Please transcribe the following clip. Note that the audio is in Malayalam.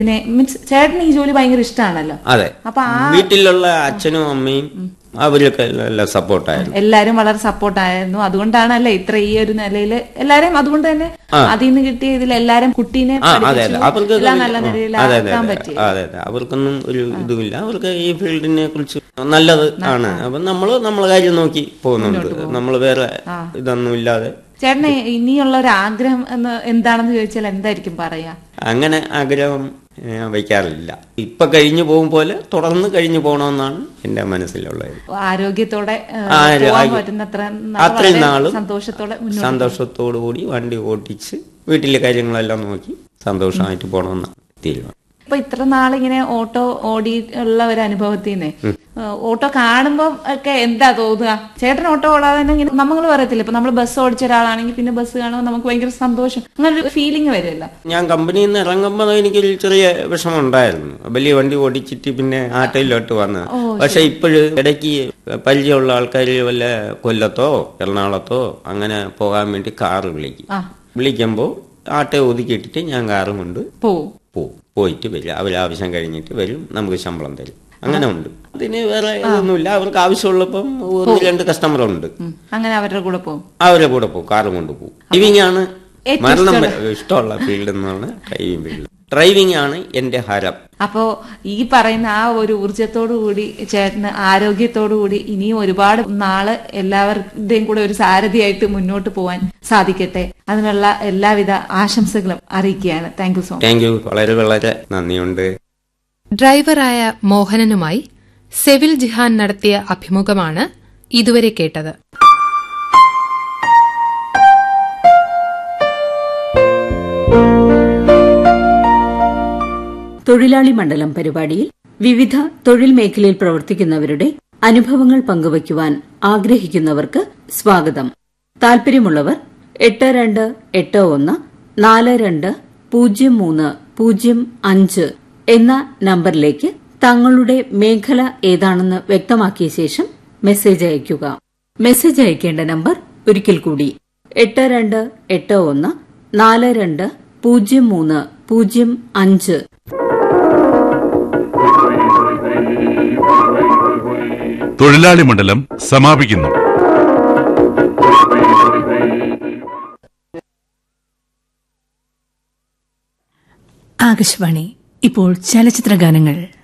പിന്നെ മീൻസ് ചേട്ടന് ഈ ജോലി ഭയങ്കര ഇഷ്ടമാണല്ലോ അതെ അപ്പൊ ആ വീട്ടിലുള്ള അച്ഛനും അമ്മയും അവരൊക്കെ എല്ലാം സപ്പോർട്ടായിരുന്നു എല്ലാരും വളരെ സപ്പോർട്ടായിരുന്നു അതുകൊണ്ടാണല്ലേ ഇത്ര ഈ ഒരു നിലയിൽ എല്ലാരും അതുകൊണ്ട് തന്നെ അതിൽ നിന്ന് കിട്ടിയ ഇതിൽ എല്ലാരും കുട്ടീനെ ആ അതെ അതെ പഠിപ്പിച്ചു, അവർക്ക് എല്ലാം നല്ല അതെ അതെ നിലയിലാക്കാൻ അതെ പറ്റി അതെ അതെ അവർക്കൊന്നും ഒരു ഇതുമില്ല അവർക്ക് ഈ ഫീൽഡിനെ കുറിച്ച് നല്ലത് ആണ് അപ്പൊ നമ്മള് നമ്മളെ കാര്യം നോക്കി പോകുന്നുണ്ട് നമ്മൾ വേറെ ഇതൊന്നും ഇല്ലാതെ ചേട്ടന് ഇനിയുള്ള ഒരു ആഗ്രഹം എന്ന് എന്താണെന്ന് ചോദിച്ചാൽ എന്തായിരിക്കും പറയാ അങ്ങനെ ആഗ്രഹം ഞാൻ വയ്ക്കാറില്ല ഇപ്പൊ കഴിഞ്ഞു പോകും പോലെ തുടർന്ന് കഴിഞ്ഞു പോകണമെന്നാണ് എന്റെ മനസ്സിലുള്ളത് ആരോഗ്യത്തോടെ ഏഹ്, ആ, ഒരു പോകാൻ ആഗ്ര- പറ്റുന്നത്ര നാൾ അത്രയും വളരെ നാളും സന്തോഷത്തോടെ മുന്നോട്ട് സന്തോഷത്തോടു കൂടി വണ്ടി ഓടിച്ച് വീട്ടിലെ കാര്യങ്ങളെല്ലാം നോക്കി സന്തോഷമായിട്ട് പോകണമെന്നാണ് തീരുമാനം ഇപ്പൊ ഇത്ര നാളിങ്ങനെ ഓട്ടോ ഓടി ഉള്ള ഒരു അനുഭവത്തിൽ നിന്ന് ഓട്ടോ കാണുമ്പോ ഒക്കെ എന്താ തോന്നുക ചേട്ടൻ ഓട്ടോ ഓടാതെ തന്നെ ഇങ്ങനെ നമ്മൾ പറയത്തില്ല ഇപ്പൊ നമ്മൾ ബസ് ഓടിച്ച ഒരാളാണെങ്കിൽ പിന്നെ ബസ് കാണുമ്പോൾ നമുക്ക് ഭയങ്കര സന്തോഷം അങ്ങനെ ഒരു ഫീലിംഗ് വരുമല്ലോ ഞാൻ കമ്പനിയിൽ നിന്ന് ഇറങ്ങുമ്പോൾ എനിക്കൊരു ചെറിയ വിഷമം ഉണ്ടായിരുന്നു വലിയ വണ്ടി ഓടിച്ചിട്ട് പിന്നെ ആട്ടയിലോട്ട് വന്ന് പക്ഷെ ഇപ്പോഴ് ഇടയ്ക്ക് പരിചയമുള്ള ആൾക്കാർ വല്ല കൊല്ലത്തോ എറണാകുളത്തോ അങ്ങനെ പോകാൻ വേണ്ടി കാറ് വിളിക്കും ആ വിളിക്കുമ്പോൾ ആട്ടയെ ഒതുക്കിയിട്ടിട്ട് ഞാൻ കാറും കൊണ്ട് പോവും പോവും പോയിട്ട് വരും അവർ ആവശ്യം കഴിഞ്ഞിട്ട് വരും നമുക്ക് ശമ്പളം തരും അങ്ങനെ ഉണ്ട് അതിന് വേറെ ഇതൊന്നുമില്ല അവർക്ക് ആവശ്യമുള്ളപ്പം ഒന്ന് രണ്ട് കസ്റ്റമർ ഉണ്ട് ഉം. അങ്ങനെ അവരുടെ കൂടെ പോവും അവരെ കൂടെ പോകും കാറും കൊണ്ട് പോകും ഡ്രൈവിംഗ് ആണ് ഏറ്റവും മരണം വരെ ഇഷ്ടമുള്ള ഫീൽഡ് എന്നാണ് ഡ്രൈവിംഗ് ഫീൽഡ് ഡ്രൈവിംഗ് ആണ് എന്റെ ഹരം അപ്പോ ഈ പറയുന്ന ആ ഒരു ഊർജത്തോടു കൂടി ചേട്ടന് ആരോഗ്യത്തോടു കൂടി ഇനിയും ഒരുപാട് നാള് എല്ലാവരുടെയും കൂടെ ഒരു സാരഥിയായിട്ട് മുന്നോട്ട് പോവാൻ സാധിക്കട്ടെ അതിനുള്ള എല്ലാവിധ ആശംസകളും അറിയിക്കുകയാണ് thank you so much thank you വളരെ വളരെ നന്ദിയുണ്ട് ഡ്രൈവറായ മോഹനനുമായി സെവിൽ ജിഹാൻ നടത്തിയ അഭിമുഖമാണ് ഇതുവരെ കേട്ടത് തൊഴിലാളി മണ്ഡലം പരിപാടിയിൽ വിവിധ തൊഴിൽ മേഖലയിൽ പ്രവർത്തിക്കുന്നവരുടെ അനുഭവങ്ങൾ പങ്കുവയ്ക്കുവാൻ ആഗ്രഹിക്കുന്നവർക്ക് സ്വാഗതം താൽപര്യമുള്ളവർ എട്ട് രണ്ട് എട്ട് ഒന്ന് നാല് രണ്ട് പൂജ്യം മൂന്ന് പൂജ്യം അഞ്ച് എന്ന നമ്പറിലേക്ക് തങ്ങളുടെ മേഖല ഏതാണെന്ന് വ്യക്തമാക്കിയ ശേഷം മെസ്സേജ് അയയ്ക്കുക മെസ്സേജ് അയക്കേണ്ട നമ്പർ ഒരിക്കൽ കൂടി എട്ട് രണ്ട് എട്ട് ഒന്ന് നാല് രണ്ട് പൂജ്യം മൂന്ന് പൂജ്യം അഞ്ച് തൊഴിലാളി മണ്ഡലം സമാപിക്കുന്നു ആകാശവാണി ഇപ്പോൾ ചലച്ചിത്ര ഗാനങ്ങൾ